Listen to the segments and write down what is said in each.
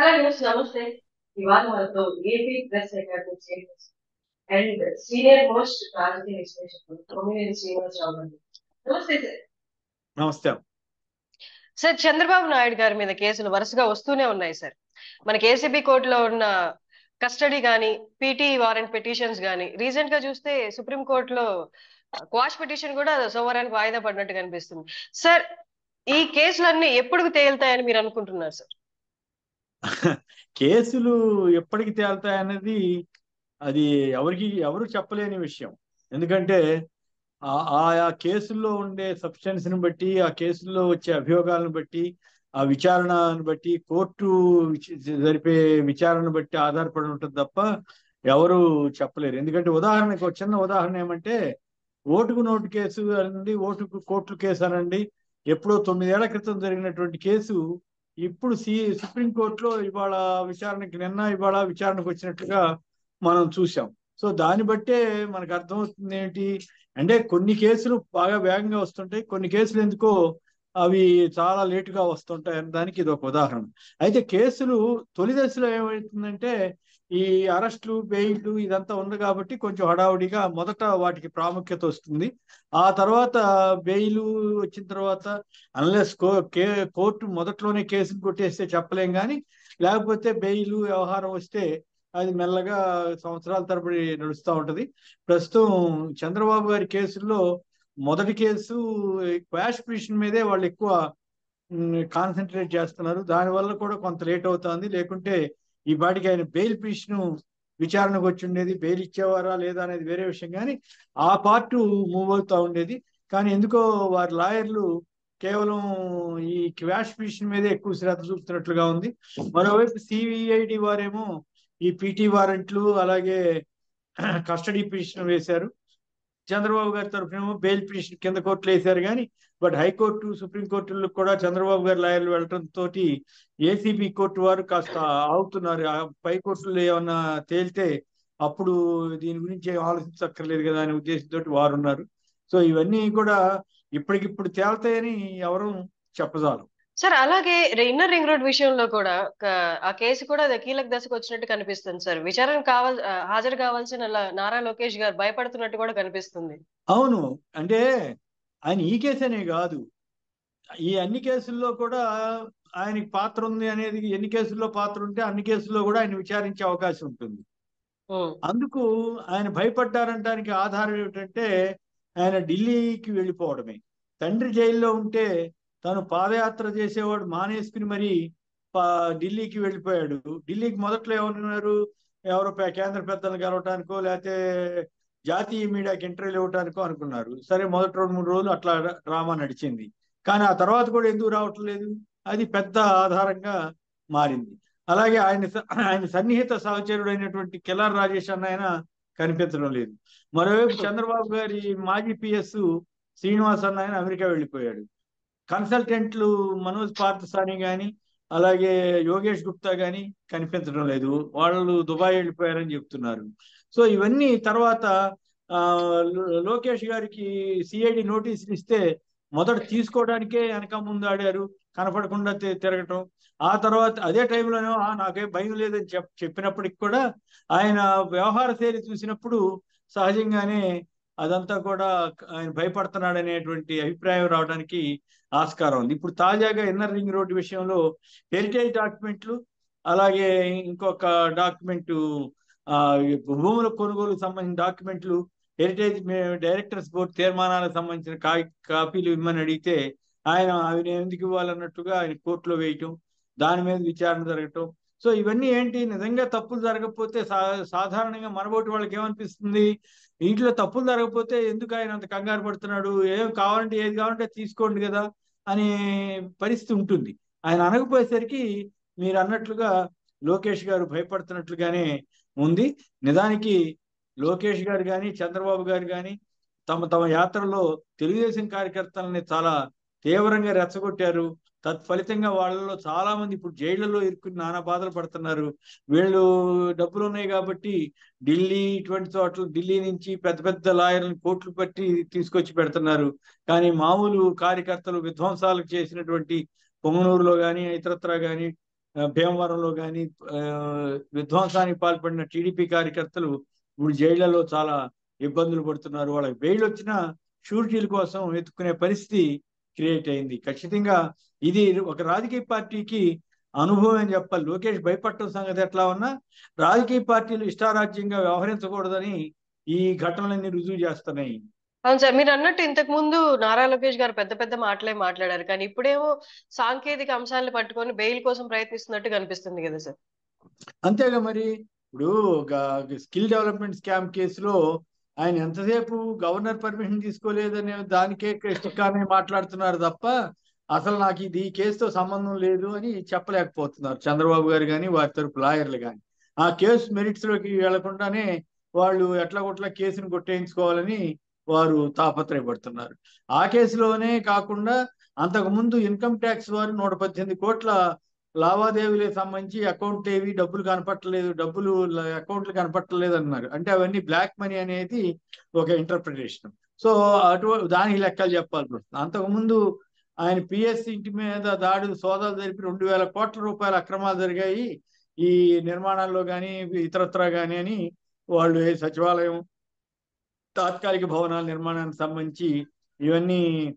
hello news నమస్తే ఇవాళ మనతో AP press academy chairman and senior most రాజకీయ విశ్లేషకులు కొమ్మినేని శ్రీనివాసరావు గారు నమస్తే సార్ నమస్తే సార్ చంద్రబాబు నాయుడు గారి మీద కేసులు వరుసగా వస్తూనే ఉన్నాయి సార్ మనకి ఏసీబీ కోర్టులో ఉన్న కస్టడీ గాని పీటీ వారెంట్ పిటిషన్స్ గాని రీసెంట్ గా చూస్తే సుప్రీం కోర్టులో క్వాష్ పిటిషన్ కూడా సోమవారానికి వాయిదా పడినట్టు కనిపిస్తుంది సార్ ఈ కేసులన్నీ ఎప్పుడు తేలుతాయని మీరు అనుకుంటున్నారు సార్ కేసులు ఎప్పటికి తేలుతాయన్నది అది ఎవరికి ఎవరు చెప్పలేని విషయం ఎందుకంటే ఆ- ఆయా కేసుల్లో ఉండే సబ్స్టెన్స్ ని బట్టి ఆ కేసుల్లో వచ్చే అభియోగాలను బట్టి ఆ విచారణను బట్టి కోర్టు విచ- జరిపే విచారణను బట్టి ఆధారపడి ఉంటుంది తప్ప ఎవరు చెప్పలేరు ఎందుకంటే ఉదాహరణకు ఒక చిన్న ఉదాహరణ ఏమంటే ఓటుకు నోటు కేసు అనండి ఓటుకు కోర్టు కేసు అనండి ఎప్పుడో తొమ్మిదేళ్ల క్రితం జరిగినటువంటి కేసు ఇప్పుడు సి సుప్రీంకోర్టులో ఇవాళ విచారణకి నిన్న ఇవాళ విచారణకు వచ్చినట్లుగా మనం చూసాం సో దాన్ని బట్టే మనకు అర్థమవుతుంది ఏంటి అంటే కొన్ని కేసులు బాగా వేగంగా వస్తుంటాయి కొన్ని కేసులు ఎందుకో అవి చాలా లేటుగా వస్తుంటాయి అనే దానికి ఇది ఒక ఉదాహరణ అయితే కేసులు తొలి దశలో ఏమవుతుందంటే ఈ అరెస్టులు బెయిల్లు ఇదంతా ఉంది కాబట్టి కొంచెం హడావుడిగా మొదట వాటికి ప్రాముఖ్యత వస్తుంది ఆ తర్వాత బెయిల్ వచ్చిన తర్వాత అన్లెస్ కో కే కోర్టు మొదట్లోనే కేసును కొట్టేస్తే చెప్పలేం కానీ లేకపోతే బెయిల్ వ్యవహారం వస్తే అది మెల్లగా సంవత్సరాల తరబడి నడుస్తూ ఉంటది ప్రస్తుతం చంద్రబాబు గారి కేసుల్లో మొదటి కేసు క్వాష్ పిటిషన్ మీదే వాళ్ళు ఎక్కువ కాన్సన్ట్రేట్ చేస్తున్నారు దానివల్ల కూడా కొంత లేట్ అవుతుంది లేకుంటే ఈ పాటికి ఆయన బెయిల్ పిటిషన్ విచారణకు వచ్చి ఉండేది బెయిల్ ఇచ్చేవారా లేదా అనేది వేరే విషయం కానీ ఆ పార్ట్ మూవ్ అవుతా ఉండేది కానీ ఎందుకో వారి లాయర్లు కేవలం ఈ క్వాష్ పిటిషన్ మీదే ఎక్కువ శ్రద్ధ చూపుతున్నట్లుగా ఉంది మరోవైపు సివిఐడి వారేమో ఈ పీటీ వారెంట్లు అలాగే కస్టడీ పిటిషన్ వేశారు చంద్రబాబు గారి తరఫునేమో బెయిల్ పిటిషన్ కింద కోర్టులు వేశారు కానీ బట్ హైకోర్టు సుప్రీంకోర్టులో కూడా చంద్రబాబు గారి లాయర్లు వెళ్ళటం తోటి ఏసీబీ కోర్టు వారు కాస్త ఆగుతున్నారు ఆ పై కోర్టులో ఏమన్నా తేలితే అప్పుడు దీని గురించి ఏం ఆలోచించక్కర్లేదు కదా అనే ఉద్దేశంతో వారు ఉన్నారు సో ఇవన్నీ కూడా ఇప్పటికిప్పుడు తేల్తాయని ఎవరు చెప్పజాలు సార్ అలాగే ఇన్నర్ రింగ్ రోడ్ విషయంలో కూడా క- ఆ కేసు కూడా అది కీలక దశకు వచ్చినట్టు కనిపిస్తుంది సార్ విచారణ కావాల్ ఆ, హాజరు కావాల్సిన ల- నారా లోకేష్ గారు భయపడుతున్నట్టు కూడా కనిపిస్తుంది అవును అంటే ఆయన ఈ కేసు అనే కాదు ఈ అన్ని కేసుల్లో కూడా ఆయనకి పాత్ర ఉంది అనేది ఎన్ని కేసుల్లో పాత్ర ఉంటే అన్ని కేసుల్లో కూడా ఆయన విచారించే అవకాశం ఉంటుంది ఉమ్, అందుకు ఆయన భయపడ్డారంటానికి ఆధారం ఏమిటంటే ఆయన ఢిల్లీకి వెళ్ళిపోవడమే తండ్రి జైల్లో ఉంటే తను పాదయాత్ర చేసేవాడు మానేసుకుని మరి పా- ఢిల్లీకి వెళ్ళిపోయాడు ఢిల్లీకి మొదట్లో ఏమన్నారు ఎవరో పే- కేంద్ర పెద్దలను కలవటానికో లేకపోతే జాతీయ మీడియాకి ఇంటర్వ్యూలు ఇవ్వటానికో అనుకున్నారు సరే మొదటి రెండు మూడు రోజులు అట్లా డ్రామా నడిచింది కానీ ఆ తర్వాత కూడా ఎందుకు రావటం లేదు అది పెద్ద ఆధారంగా మారింది అలాగే ఆయన స- ఆయన సన్నిహిత సహచరుడైనటువంటి కిలార్ రాజేష్ అన్న ఆయన కనిపించడం లేదు మరోవైపు చంద్రబాబు గారి మాజీ పిఎస్ శ్రీనివాస్ అన్న ఆయన అమెరికా వెళ్ళిపోయాడు కన్సల్టెంట్లు మనోజ్ పార్థసాని గాని అలాగే యోగేష్ గుప్తా గాని కనిపించడం లేదు వాళ్ళు దుబాయ్ వెళ్ళిపోయారని చెప్తున్నారు సో ఇవన్నీ తర్వాత ఆ, లో- లోకేష్ గారికి సిఐడి నోటీసులు ఇస్తే మొదట తీసుకోవడానికే వెనక ముందు ఆడారు కనపడకుండా తి- తిరగటం ఆ తర్వాత అదే టైంలోనే నాకేం భయం లేదని చెప్ చెప్పినప్పటికి కూడా ఆయన వ్యవహార శైలి చూసినప్పుడు సహజంగానే అదంతా కూడా ఆయన భయపడుతున్నాడు అనేటువంటి అభిప్రాయం రావడానికి ఆస్కారం ఉంది ఇప్పుడు తాజాగా ఇన్నర్ రింగ్ రోడ్డు విషయంలో హెరిటేజ్ డాక్యుమెంట్లు అలాగే ఇంకొక డాక్యుమెంట్ ఆ భూముల కొనుగోలు సంబంధించిన డాక్యుమెంట్లు హెరిటేజ్ మే- డైరెక్టర్స్ బోర్డు తీర్మానాలకు సంబంధించిన కా కాపీలు ఇమ్మని అడిగితే ఆయన అవి నేను ఎందుకు ఇవ్వాలన్నట్టుగా ఆయన కోర్టులో వేయటం దాని మీద విచారణ జరగటం సో ఇవన్నీ ఏంటి నిజంగా తప్పులు జరగకపోతే సా సాధారణంగా మనబోటి వాళ్ళకి ఏమనిపిస్తుంది ఇంట్లో తప్పులు జరగకపోతే ఎందుకు ఆయన అంత కంగారు పడుతున్నాడు ఏం కావాలంటే ఏది కావాలంటే తీసుకోండి కదా అనే పరిస్థితి ఉంటుంది ఆయన అనకపోయేసరికి మీరు అన్నట్లుగా లోకేష్ గారు భయపడుతున్నట్లుగానే ఉంది నిజానికి లోకేష్ గారు కానీ చంద్రబాబు గారు కానీ తమ తమ యాత్రలో తెలుగుదేశం కార్యకర్తలని చాలా తీవ్రంగా రెచ్చగొట్టారు తత్ఫలితంగా వాళ్ళలో చాలా మంది ఇప్పుడు జైళ్లలో ఇరుక్కుని నానా బాధలు పడుతున్నారు వీళ్ళు డబ్బులు ఉన్నాయి కాబట్టి ఢిల్లీ ఇటువంటి చోట్ల ఢిల్లీ నుంచి పెద్ద పెద్ద లాయర్లను కోట్లు పట్టి తీసుకొచ్చి పెడుతున్నారు కానీ మామూలు కార్యకర్తలు విధ్వంసాలకు చేసినటువంటి పొంగనూరులో కానీ ఇతరత్రా కానీ ఆ, భీమవరంలో కానీ విధ్వంసానికి పాల్పడిన టీడీపీ కార్యకర్తలు ఇప్పుడు జైళ్లలో చాలా ఇబ్బందులు పడుతున్నారు వాళ్ళకి బెయిల్ వచ్చిన షూరిటీల కోసం వెతుక్కునే పరిస్థితి క్రియేట్ అయింది ఖచ్చితంగా ఇది ఒక రాజకీయ పార్టీకి అనుభవం అని చెప్పాలి లోకేష్ భయపడటం సంగతి ఎట్లా ఉన్నా రాజకీయ పార్టీలు ఇష్టారాజ్యంగా వ్యవహరించకూడదని ఈ ఘటనలన్నీ రుజువు చేస్తున్నాయి అవును సార్ మీరు అన్నట్టు ఇంతకు ముందు నారా లోకేష్ గారు పెద్ద పెద్ద మాటలే మాట్లాడారు కానీ ఇప్పుడేమో సాంకేతిక అంశాలను పట్టుకొని బెయిల్ కోసం ప్రయత్నిస్తున్నట్టు కనిపిస్తుంది కదా సార్ అంతేగా మరి ఇప్పుడు స్కిల్ డెవలప్మెంట్ స్కామ్ కేసులో ఆయన ఎంతసేపు గవర్నర్ పర్మిషన్ తీసుకోలేదనే దానికే స్టిక్కానే మాట్లాడుతున్నారు తప్ప అసలు నాకు ఇది ఈ కేసుతో సంబంధం లేదు అని చెప్పలేకపోతున్నారు చంద్రబాబు గారు కానీ వారి తరపు లాయర్లు కానీ ఆ కేసు మెరిట్స్ లోకి వెళ్లకుండానే వాళ్ళు ఎట్లా కొట్లా కేసును కొట్టేయించుకోవాలని వారు తాపత్రయపడుతున్నారు ఆ కేసులోనే కాకుండా అంతకు ముందు ఇన్కమ్ ట్యాక్స్ వారు నూట పద్దెనిమిది కోట్ల లావాదేవీలకు సంబంధించి అకౌంట్ ఏవి డబ్బులు కనపట్టలేదు డబ్బులు అకౌంట్లు కనపట్టలేదు అన్నారు అంటే అవన్నీ బ్లాక్ మనీ అనేది ఒక ఇంటర్ప్రిటేషన్ సో అటు దానికి లెక్కలు చెప్పాలి అంతకు ముందు ఆయన పిఎస్ ఇంటి మీద దాడి సోదాలు జరిపి రెండు వేల కోట్ల రూపాయల అక్రమాలు జరిగాయి ఈ నిర్మాణాల్లో కానీ ఇతరత్రా కానీ అని వాళ్ళు ఏ సచివాలయం తాత్కాలిక భవనాల నిర్మాణానికి సంబంధించి ఇవన్నీ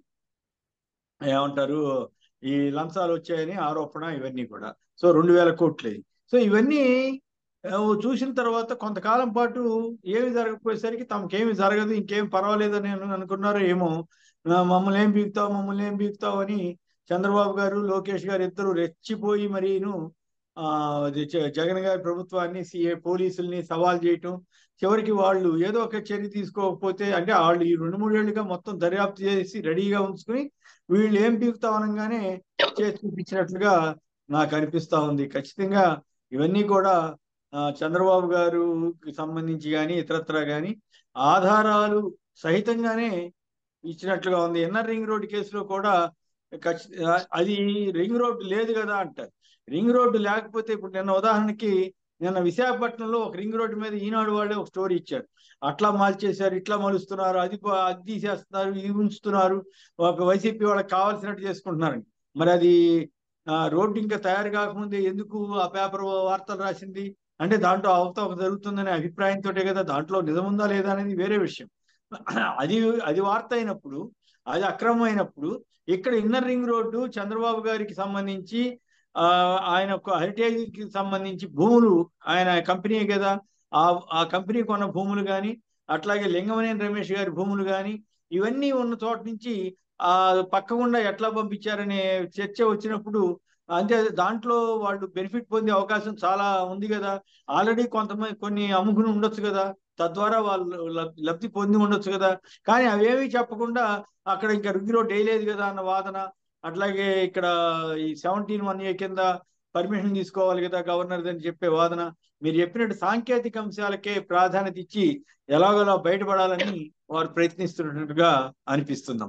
ఏమంటారు ఈ లంచాలు వచ్చాయని ఆరోపణ ఇవన్నీ కూడా సో రెండు వేల కోట్లు సో ఇవన్నీ ఆ, చూసిన తర్వాత కొంతకాలం పాటు ఏమి జరగకపోయేసరికి తమకేమి జరగదు ఇంకేం పర్వాలేదు అని అను- అనుకున్నారో ఏమో ఆ, మమ్మల్ని ఏం బీగుతావు మమ్మల్ని ఏం బీగుతావు అని చంద్రబాబు గారు లోకేష్ గారు ఇద్దరు రెచ్చిపోయి మరీను ఆ అది జ- జగన్ గారి ప్రభుత్వాన్ని సిఏ పోలీసుల్ని సవాల్ చేయటం చివరికి వాళ్ళు ఏదో ఒక చర్య తీసుకోకపోతే అంటే వాళ్ళు ఈ రెండు మూడేళ్లుగా మొత్తం దర్యాప్తు చేసి రెడీగా ఉంచుకుని వీళ్ళు ఏం పీకుతా అనగానే చేసి చూపించినట్లుగా నాకు అనిపిస్తా ఉంది ఖచ్చితంగా ఇవన్నీ కూడా ఆ, చంద్రబాబు గారుకి సంబంధించి కానీ ఇతరత్రా కానీ ఆధారాలు సహితంగానే ఇచ్చినట్లుగా ఉంది ఎన్ఆర్ రింగ్ రోడ్ కేసులో కూడా ఖచ్చి- ఆ, అది రింగ్ రోడ్ లేదు కదా అంటారు రింగ్ రోడ్డు లేకపోతే ఇప్పుడు నిన్న ఉదాహరణకి నిన్న విశాఖపట్నంలో ఒక రింగ్ రోడ్డు మీద ఈనాడు వాళ్ళే ఒక స్టోరీ ఇచ్చారు అట్లా మార్చేశారు ఇట్లా మలుస్తున్నారు అది పో- అది తీసేస్తున్నారు ఇది ఉంచుతున్నారు ఒక వైసీపీ వాళ్ళకి కావాల్సినట్టు చేసుకుంటున్నారు మరి అది ఆ, రోడ్డు ఇంకా తయారు కాకముందే ఎందుకు ఆ పేపర్ వార్తలు రాసింది అంటే దాంట్లో అవతవక జరుగుతుందనే అభిప్రాయంతో కదా దాంట్లో నిజం ఉందా లేదా అనేది వేరే విషయం అది అది వార్త అయినప్పుడు అది అక్రమం అయినప్పుడు ఇక్కడ ఇన్నర్ రింగ్ రోడ్డు చంద్రబాబు గారికి సంబంధించి ఆ ఆయన హెరిటేజ్ కి సంబంధించి భూములు ఆయన కంపెనీ కదా ఆ ఆ కంపెనీ కొన్న భూములు కానీ అట్లాగే లింగమనేని రమేష్ గారి భూములు కానీ ఇవన్నీ ఉన్న చోట నుంచి ఆ పక్కకుండా ఎట్లా పంపించారనే చర్చ వచ్చినప్పుడు అంతే దాంట్లో వాళ్ళు బెనిఫిట్ పొందే అవకాశం చాలా ఉంది కదా ఆల్రెడీ కొంతమంది కొన్ని అమ్ముకుని ఉండొచ్చు కదా తద్వారా వాళ్ళు లబ్- లబ్ధి పొంది ఉండొచ్చు కదా కానీ అవేమీ చెప్పకుండా అక్కడ ఇంకా రింగ్ రోడ్ వేయలేదు కదా అన్న వాదన అట్లాగే ఇక్కడ ఈ సెవెంటీన్ వన్ ఏ కింద పర్మిషన్ తీసుకోవాలి కదా గవర్నర్ అని చెప్పే వాదన మీరు చెప్పినట్టు సాంకేతిక అంశాలకే ప్రాధాన్యత ఇచ్చి ఎలాగోలా బయటపడాలని వారు ప్రయత్నిస్తున్నట్టుగా అనిపిస్తున్నాం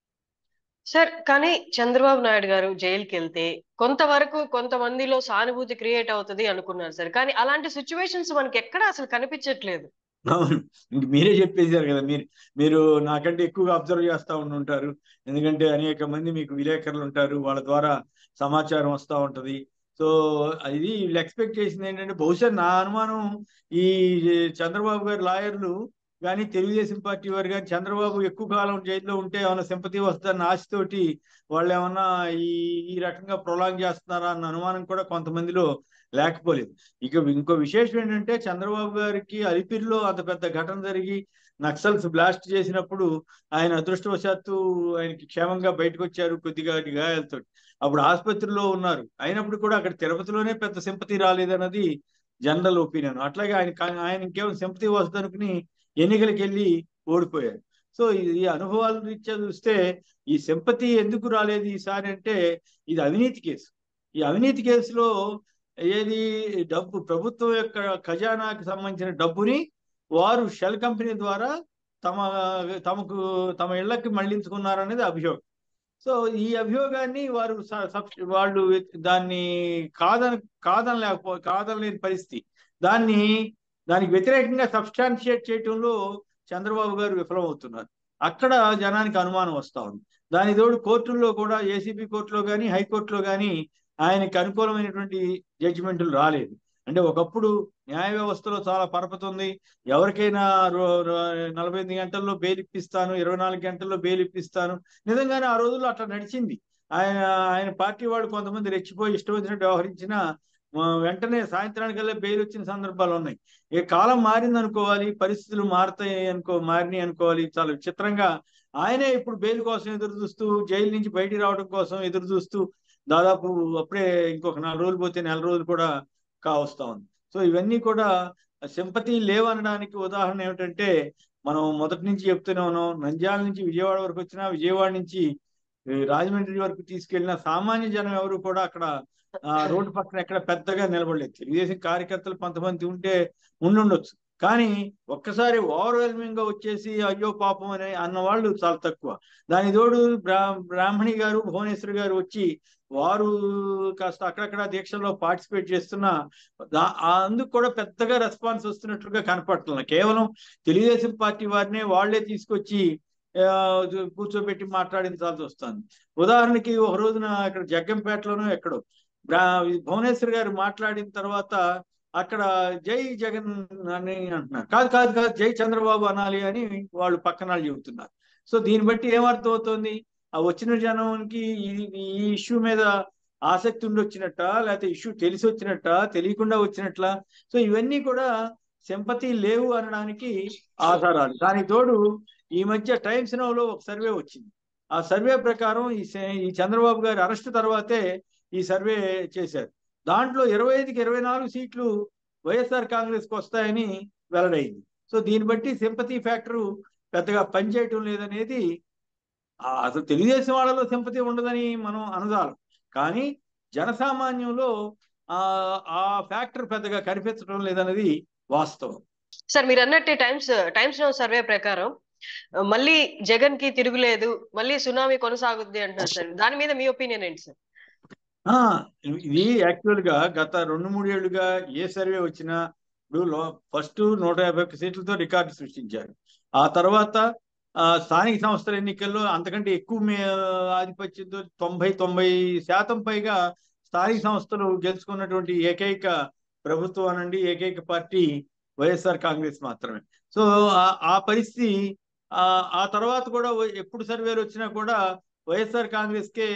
సార్ కానీ చంద్రబాబు నాయుడు గారు జైలుకి వెళ్తే కొంతవరకు కొంతమందిలో సానుభూతి క్రియేట్ అవుతుంది అనుకున్నారు సార్ కానీ అలాంటి సిచ్యువేషన్స్ మనకి ఎక్కడ అసలు కనిపించట్లేదు అవును ఇంక మీరే చెప్పేశారు కదా మీరు మీరు నాకంటే ఎక్కువగా అబ్జర్వ్ చేస్తూ ఉంటారు ఎందుకంటే అనేక మంది మీకు విలేకరులు ఉంటారు వాళ్ళ ద్వారా సమాచారం వస్తూ ఉంటది సో ఇది వీళ్ళు ఎక్స్పెక్ట్ చేసింది ఏంటంటే బహుశా నా అనుమానం ఈ చంద్రబాబు గారి లాయర్లు కానీ తెలుగుదేశం పార్టీ వారు కానీ చంద్రబాబు ఎక్కువ కాలం జైల్లో ఉంటే ఏమైనా సింపతి వస్తుందన్న ఆశతోటి వాళ్ళు ఏమన్నా ఈ ఈ రకంగా ప్రొలాంగ్ చేస్తున్నారా అన్న అనుమానం కూడా కొంతమందిలో లేకపోలేదు ఇక ఇంకో విశేషం ఏంటంటే చంద్రబాబు గారికి అలిపిరిలో అంత పెద్ద ఘటన జరిగి నక్సల్స్ బ్లాస్ట్ చేసినప్పుడు ఆయన అదృష్టవశాత్తు ఆయనకి క్షేమంగా బయటకు వచ్చారు కొద్దిగా గాయాలతో అప్పుడు ఆసుపత్రిలో ఉన్నారు అయినప్పుడు కూడా అక్కడ తిరుపతిలోనే పెద్ద సింపతి రాలేదన్నది జనరల్ ఒపీనియన్ అట్లాగే ఆయన కా- ఆయన ఇంకేమైనా సింపతి వస్తుందనుకుని ఎన్నికలకు వెళ్ళి ఓడిపోయారు సో ఈ అనుభవాల రీత్యా చూస్తే ఈ సింపతి ఎందుకు రాలేదు ఈసారి అంటే ఇది అవినీతి కేసు ఈ అవినీతి కేసులో ఏది డబ్బు ప్రభుత్వం యొక్క ఖజానాకి సంబంధించిన డబ్బుని వారు షెల్ కంపెనీ ద్వారా తమ తమకు తమ ఇళ్లకి మళ్లించుకున్నారనేది అభియోగం సో ఈ అభియోగాన్ని వారు స- సబ్- వాళ్ళు దాన్ని కాదన కాదనలేకపో కాదనలేని పరిస్థితి దాన్ని దానికి వ్యతిరేకంగా సబ్స్టాన్షియేట్ చేయటంలో చంద్రబాబు గారు విఫలమవుతున్నారు అక్కడ జనానికి అనుమానం వస్తా ఉంది దాని తోడు కోర్టుల్లో కూడా ఏసీబీ కోర్టులో కానీ హైకోర్టులో కానీ ఆయనకి అనుకూలమైనటువంటి జడ్జిమెంట్లు రాలేదు అంటే ఒకప్పుడు న్యాయ వ్యవస్థలో చాలా పరపతి ఉంది ఎవరికైనా రో- రో- నలభై ఎనిమిది గంటల్లో బెయిల్ ఇప్పిస్తాను ఇరవై నాలుగు గంటల్లో బెయిల్ ఇప్పిస్తాను నిజంగానే ఆ రోజుల్లో అట్లా నడిచింది ఆయన ఆయన పార్టీ వాళ్ళు కొంతమంది రెచ్చిపోయి ఇష్టం వచ్చినట్టు వ్యవహరించిన వెంటనే సాయంత్రానికల్లా బెయిల్ వచ్చిన సందర్భాలు ఉన్నాయి ఏ కాలం మారింది అనుకోవాలి పరిస్థితులు మారుతాయి అనుకో మారినాయి అనుకోవాలి చాలా విచిత్రంగా ఆయనే ఇప్పుడు బెయిల్ కోసం ఎదురు చూస్తూ జైలు నుంచి బయటికి రావడం కోసం ఎదురు చూస్తూ దాదాపు అప్పుడే ఇంకొక నాలుగు రోజులు పోతే నెల రోజులు కూడా కావస్తా ఉంది సో ఇవన్నీ కూడా సింపతి లేవనడానికి ఉదాహరణ ఏమిటంటే మనం మొదటి నుంచి చెప్తూనే ఉన్నాం నంద్యాల నుంచి విజయవాడ వరకు వచ్చినా విజయవాడ నుంచి ఈ రాజమండ్రి వరకు తీసుకెళ్లిన సామాన్య జనం ఎవరు కూడా అక్కడ ఆ రోడ్డు పక్కన ఎక్కడ పెద్దగా నిలబడలేదు తెలుగుదేశం కార్యకర్తలు కొంతమంది ఉంటే ఉండుండొచ్చు కానీ ఒక్కసారి ఓవర్వెల్మింగ్ గా వచ్చేసి అయ్యో పాపం అని అన్న వాళ్ళు చాలా తక్కువ దాని తోడు బ్రా బ్రాహ్మణి గారు భువనేశ్వర్ గారు వచ్చి వారు కాస్త అక్కడక్కడ దీక్షల్లో పార్టిసిపేట్ చేస్తున్నా దా- ఆ అందుకు కూడా పెద్దగా రెస్పాన్స్ వస్తున్నట్లుగా కనపడుతుంది కేవలం తెలుగుదేశం పార్టీ వారినే వాళ్లే తీసుకొచ్చి ఆ, కూర్చోబెట్టి మాట్లాడించాల్సి వస్తుంది ఉదాహరణకి ఒక రోజున ఇక్కడ జగ్గంపేటలోనో ఎక్కడో బ్రా భువనేశ్వర్ గారు మాట్లాడిన తర్వాత అక్కడ జై జగన్ అని అంటున్నారు కాదు కాదు కాదు జై చంద్రబాబు అనాలి అని వాళ్ళు పక్కన వాళ్ళు చెబుతున్నారు సో దీన్ని బట్టి ఏమర్థం అవుతుంది ఆ వచ్చిన జనానికి ఈ ఈ ఇష్యూ మీద ఆసక్తి ఉండి వచ్చినట్ట లేకపోతే ఇష్యూ తెలిసి వచ్చినట్ట తెలియకుండా వచ్చినట్ల సో ఇవన్నీ కూడా సింపతి లేవు అనడానికి ఆధారాలు దానికి తోడు ఈ మధ్య టైమ్స్ నౌలో ఒక సర్వే వచ్చింది ఆ సర్వే ప్రకారం ఈ సే- ఈ చంద్రబాబు గారి అరెస్ట్ తర్వాతే ఈ సర్వే చేశారు దాంట్లో ఇరవై ఐదుకి ఇరవై నాలుగు సీట్లు వైఎస్ఆర్ కాంగ్రెస్ కి వస్తాయని వెల్లడైంది సో దీన్ని బట్టి సింపతి ఫ్యాక్టర్ పెద్దగా పనిచేయటం లేదనేది ఆ అసలు తెలుగుదేశం వాళ్ళలో సింపతి ఉండదని మనం అనదాలం కానీ జనసామాన్యంలో ఆ ఆ ఫ్యాక్టర్ పెద్దగా కనిపించడం లేదనేది వాస్తవం సార్ మీరు అన్నట్టు టైమ్స్ టైమ్స్ నౌ సర్వే ప్రకారం ఆ, మళ్ళీ జగన్ కి తిరుగులేదు మళ్ళీ సునామీ కొనసాగుద్ది అంటున్నారు సార్ దాని మీద మీ ఒపీనియన్ ఏంటి సార్ ఆ ఇది యాక్చువల్ గా గత రెండు మూడు ఏళ్లుగా ఏ సర్వే వచ్చినా ఇప్పుడు ఫస్ట్ నూట యాభై ఒక్క సీట్లతో రికార్డు సృష్టించారు ఆ తర్వాత ఆ, స్థానిక సంస్థల ఎన్నికల్లో అంతకంటే ఎక్కువ మే ఆధిపత్యంతో తొంభై తొంభై శాతం పైగా స్థానిక సంస్థలు గెలుచుకున్నటువంటి ఏకైక ప్రభుత్వం అనండి ఏకైక పార్టీ వైఎస్ఆర్ కాంగ్రెస్ మాత్రమే సో ఆ- ఆ పరిస్థితి ఆ ఆ తర్వాత కూడా ఎప్పుడు సర్వేలు వచ్చినా కూడా వైఎస్ఆర్ కాంగ్రెస్ కే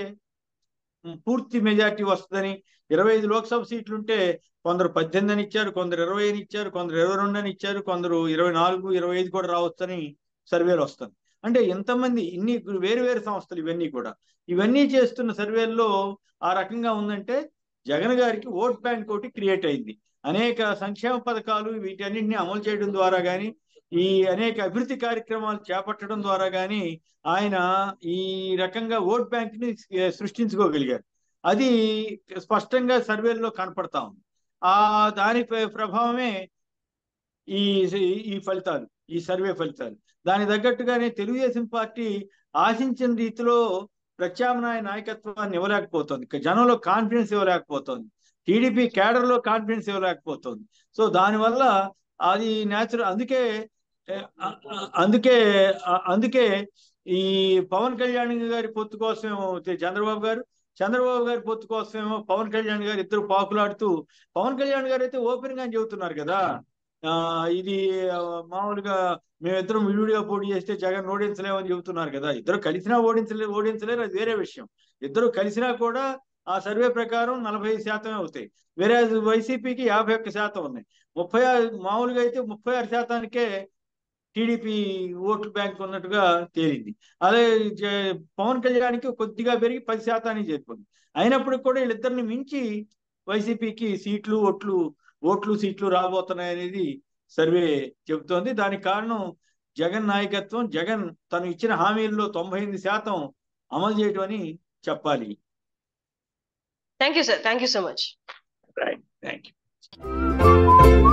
పూర్తి మెజార్టీ వస్తుందని ఇరవై ఐదు లోక్సభ సీట్లు ఉంటే కొందరు పద్దెనిమిది అని ఇచ్చారు కొందరు ఇరవై అని ఇచ్చారు కొందరు ఇరవై రెండు అని ఇచ్చారు కొందరు ఇరవై నాలుగు ఇరవై ఐదు కూడా రావచ్చని సర్వేలు వస్తుంది అంటే ఎంతమంది ఇన్ని వేరు వేరు సంస్థలు ఇవన్నీ కూడా ఇవన్నీ చేస్తున్న సర్వేల్లో ఆ రకంగా ఉందంటే జగన్ గారికి ఓట్ బ్యాంక్ ఒకటి క్రియేట్ అయింది అనేక సంక్షేమ పథకాలు వీటన్నింటినీ అమలు చేయడం ద్వారా కానీ ఈ అనేక అభివృద్ధి కార్యక్రమాలు చేపట్టడం ద్వారా కానీ ఆయన ఈ రకంగా ఓట్ బ్యాంక్ ని సృష్టించుకోగలిగారు అది స్పష్టంగా సర్వేల్లో కనపడతా ఉంది ఆ దాని ప్ర- ప్రభావమే ఈ ఈ ఫలితాలు ఈ సర్వే ఫలితాలు దాని తగ్గట్టుగానే తెలుగుదేశం పార్టీ ఆశించిన రీతిలో ప్రత్యామ్నాయ నాయకత్వాన్ని ఇవ్వలేకపోతుంది ఇక జనంలో కాన్ఫిడెన్స్ ఇవ్వలేకపోతుంది టీడీపీ క్యాడర్ లో కాన్ఫిడెన్స్ ఇవ్వలేకపోతుంది సో దానివల్ల అది న్యాచురల్ అందుకే ఏ, అ- అ- అందుకే అ- అందుకే ఈ పవన్ కళ్యాణ్ గారి పొత్తు కోసమేమో తే- చంద్రబాబు గారు చంద్రబాబు గారి పొత్తు కోసమేమో పవన్ కళ్యాణ్ గారు ఇద్దరు పాకులాడుతూ పవన్ కళ్యాణ్ గారు అయితే ఓపెన్ గా చెబుతున్నారు కదా ఆ ఇది ఆ, మామూలుగా మేమిద్దరం విడివిడిగా పోటీ చేస్తే జగన్ ఓడించలేమని చెబుతున్నారు కదా ఇద్దరు కలిసినా ఓడించలే ఓడించలేరు అది వేరే విషయం ఇద్దరు కలిసినా కూడా ఆ సర్వే ప్రకారం నలభై శాతమే అవుతాయి వేరే వైసీపీకి యాభై ఒక్క శాతం ఉన్నాయి ముప్పై ఆరు మామూలుగా అయితే ముప్పై ఆరు శాతానికే టీడీపీ ఓట్లు బ్యాంక్ ఉన్నట్టుగా తేలింది అదే జ- పవన్ కళ్యాణ్కి కొద్దిగా పెరిగి పది శాతానికి చేరుకుంది అయినప్పటికీ కూడా వీళ్ళిద్దరిని మించి వైసీపీకి సీట్లు ఓట్లు ఓట్లు సీట్లు రాబోతున్నాయి అనేది సర్వే చెబుతోంది దానికి కారణం జగన్ నాయకత్వం జగన్ తను ఇచ్చిన హామీల్లో తొంభై ఎనిమిది శాతం అమలు చేయడం అని చెప్పాలి thank you sir thank you so much thank you